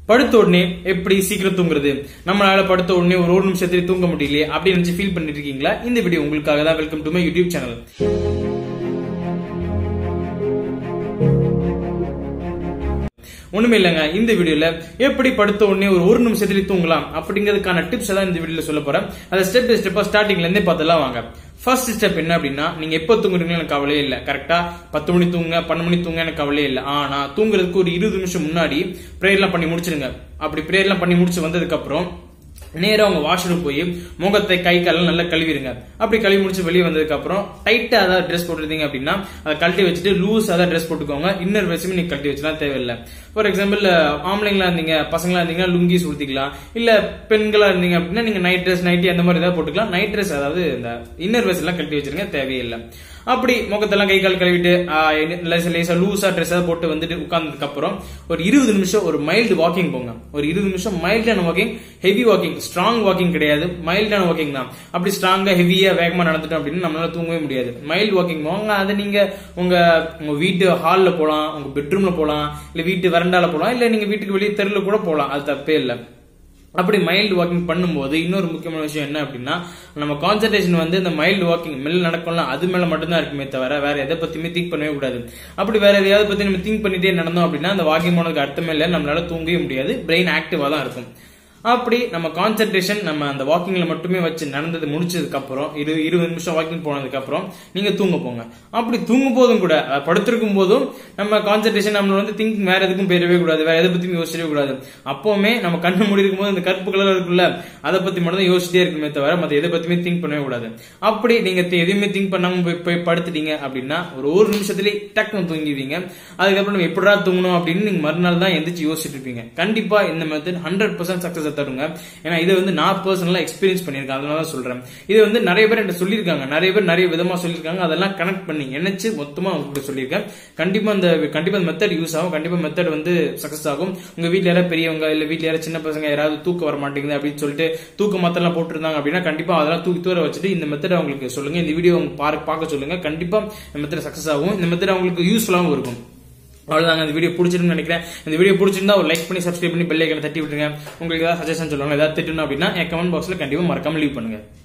படுத்த உடனே எப்படி சீக்கிரம் தூங்குறது நம்மளால படுத்த உடனே ஒரு ஒரு நிமிஷத்துல தூங்க முடியலையே அப்படின்னு நினைச்சு ஃபீல் பண்ணிட்டு இருக்கீங்களா இந்த வீடியோ உங்களுக்காக தான் welcome to my YouTube channel ஒண்ணுமே இல்லைங்க இந்த வீடியோல எப்படி படுத்த உடனே ஒரு ஒரு நிமிஷத்துல தூங்கலாம் அப்படிங்கிறதுக்கான டிப்ஸ் தான் இந்த வீடியோல சொல்ல போறேன் அதை ஸ்டெப் பை ஸ்டெப்பா ஸ்டார்டிங்ல இருந்தே பார்த்தலாம் வாங்க ஃபர்ஸ்ட் ஸ்டெப் என்ன அப்படின்னா நீங்க எப்போ தூங்குறீங்க எனக்கு கவலையே இல்லை கரெக்டா பத்து மணி தூங்க பன்னெண்டு மணி தூங்க எனக்கு கவலையே இல்லை ஆனா தூங்குறதுக்கு ஒரு இருபது நிமிஷம் முன்னாடி ப்ரேயர்லாம் பண்ணி முடிச்சிருங்க அப்படி ப்ரேயர்லாம் பண்ணி முடிச்சு வந்ததுக்கு அப்புறம் நேரா உங்க வாஷ்ரூம் போய் முகத்தை கை காலெல்லாம் நல்லா கழுவிடுங்க அப்படி கழுவி முடிச்சு வெளியே வந்ததுக்கு அப்புறம் டைட்டா ஏதாவது ட்ரெஸ் போட்டுருந்தீங்க அப்படின்னா அதை கழட்டி வச்சுட்டு லூஸ் ஏதாவது ட்ரெஸ் போட்டுக்கோங்க இன்னர் வச்சுமே நீங்க கழட்டி வச்சுலாம் தேவையில்லை ஃபார் எக்ஸாம்பிள் ஆம்பளைங்களா இருந்தீங்க பசங்களா இருந்தீங்கன்னா லுங்கிஸ் உடுத்திக்கலாம் இல்ல பெண்களா இருந்தீங்க அப்படின்னா நீங்க நைட் ட்ரெஸ் நைட்டி அந்த மாதிரி ஏதாவது போட்டுக்கலாம் நைட் ட்ரெஸ் அதாவது இந்த இன்னர் வெஸ் எல்லாம் கழட்டி வச்சிருங்க தேவையில்லை அப்படி முகத்தெல்லாம் கை கால் கழுவிட்டு லேசா லூசா ட்ரெஸ் போட்டு வந்துட்டு உட்கார்ந்ததுக்கு அப்புறம் ஒரு இருபது நிமிஷம் ஒரு மைல்டு வாக்கிங் போங்க ஒரு இருபது நிமிஷம் மைல்டான walking heavy walking strong walking கிடையாது மைல்டான வாக்கிங் தான் அப்படி ஸ்ட்ராங்கா ஹெவியா வேகமா நடந்துட்டோம் அப்படின்னு நம்மளால தூங்கவே முடியாது மைல்டு வாக்கிங் போங்க அதை நீங்க உங்க உங்க வீட்டு ஹால்ல போலாம் உங்க பெட்ரூம்ல போலாம் இல்ல வீட்டு வரண்டால போலாம் இல்ல நீங்க வீட்டுக்கு வெளியே தெருல கூட போலாம் அது தப்பே இல்லை அப்படி மைல்டு வாக்கிங் பண்ணும்போது இன்னொரு முக்கியமான விஷயம் என்ன அப்படின்னா நம்ம கான்சன்ட்ரேஷன் வந்து இந்த மைல்டு வாக்கிங் மேல நடக்கும்ல அது மேல மட்டும்தான் இருக்குமே தவிர வேற எதை பத்தியுமே திங்க் பண்ணவே கூடாது அப்படி வேற எதையாவது பத்தி நம்ம திங்க் பண்ணிட்டே நடந்தோம் அப்படின்னா அந்த வாக்கிங் போனதுக்கு அர்த்தமே இல்லை நம்மளால தூங்கவே முடியாது பிரெயின் ஆக்டிவா தான் இருக்கும் அப்படி நம்ம கான்சென்ட்ரேஷன் நம்ம அந்த வாக்கிங்ல மட்டுமே வச்சு நடந்தது முடிச்சதுக்கு அப்புறம் இரு இருபது நிமிஷம் வாக்கிங் போனதுக்கு அப்புறம் நீங்க தூங்க போங்க அப்படி தூங்கும் போதும் கூட படுத்திருக்கும் போதும் நம்ம கான்சென்ட்ரேஷன் நம்ம வந்து திங்க் வேற எதுக்கும் போயிடவே கூடாது வேற எதை பத்தியும் யோசிக்கவே கூடாது அப்பவுமே நம்ம கண்ணு மூடி இருக்கும் போது இந்த கருப்பு கலர் இருக்குல்ல அதை பத்தி மட்டும் தான் யோசிச்சிட்டே இருக்குமே தவிர மத்த எதை பத்தியுமே திங்க் பண்ணவே கூடாது அப்படி நீங்க எதுவுமே திங்க் பண்ணாம போய் போய் படுத்துட்டீங்க அப்படின்னா ஒரு ஒரு நிமிஷத்துலேயே டக்குன்னு தூங்கிடுவீங்க அதுக்கப்புறம் நம்ம எப்படா தூங்கணும் அப்படின்னு நீங்க மறுநாள் தான் எந்திரிச்சு யோசிச்சுட்டு இருப்பீங்க கண்டிப்பா இந்த மெத்தட் ஹண்ட்ரட் பர்சன்ட் சக்சஸ் தருங்க ஏன்னா இதை வந்து நான் பர்சனலா எக்ஸ்பீரியன்ஸ் பண்ணியிருக்கேன் அதனால தான் சொல்றேன் இது வந்து நிறைய பேர் என்கிட்ட சொல்லியிருக்காங்க நிறைய பேர் நிறைய விதமா சொல்லியிருக்காங்க அதெல்லாம் கனெக்ட் பண்ணி நினைச்சு மொத்தமா உங்களுக்கு சொல்லியிருக்கேன் கண்டிப்பா அந்த கண்டிப்பா அந்த மெத்தட் யூஸ் ஆகும் கண்டிப்பா மெத்தட் வந்து சக்சஸ் ஆகும் உங்க வீட்ல யாராவது பெரியவங்க இல்ல வீட்ல யாராவது சின்ன பசங்க யாராவது தூக்கம் வர மாட்டேங்குது அப்படின்னு சொல்லிட்டு தூக்க மாத்திரம் போட்டுருந்தாங்க அப்படின்னா கண்டிப்பா அதெல்லாம் தூக்கி தூர வச்சுட்டு இந்த மெத்தட் அவங்களுக்கு சொல்லுங்க இந்த வீடியோ பார்க்க சொல்லுங்க கண்டிப்பா இந்த மெத்தட் சக்சஸ் ஆகும் இந்த மெத்தட் அவங்களுக்கு யூஸ்ஃபுல்லாகவும் இருக்கும் அவ்வளவுதாங்க இந்த வீடியோ பிடிச்சிருன்னு நினைக்கிறேன் இந்த வீடியோ பிடிச்சிருந்தா ஒரு லைக் பண்ணி சப்ஸ்கிரைப் பண்ணி பெல் ஐக்கனை தட்டி விட்டுருங்க உங்களுக்கு ஏதாவது சஜஷன் சொல்லுவாங்க ஏதாவது திட்டணும் அப்படின்னா என் கமெண்ட் பாக்ஸ்ல கண்டிப்பா மறக்காம லீவ் பண்ணுங்க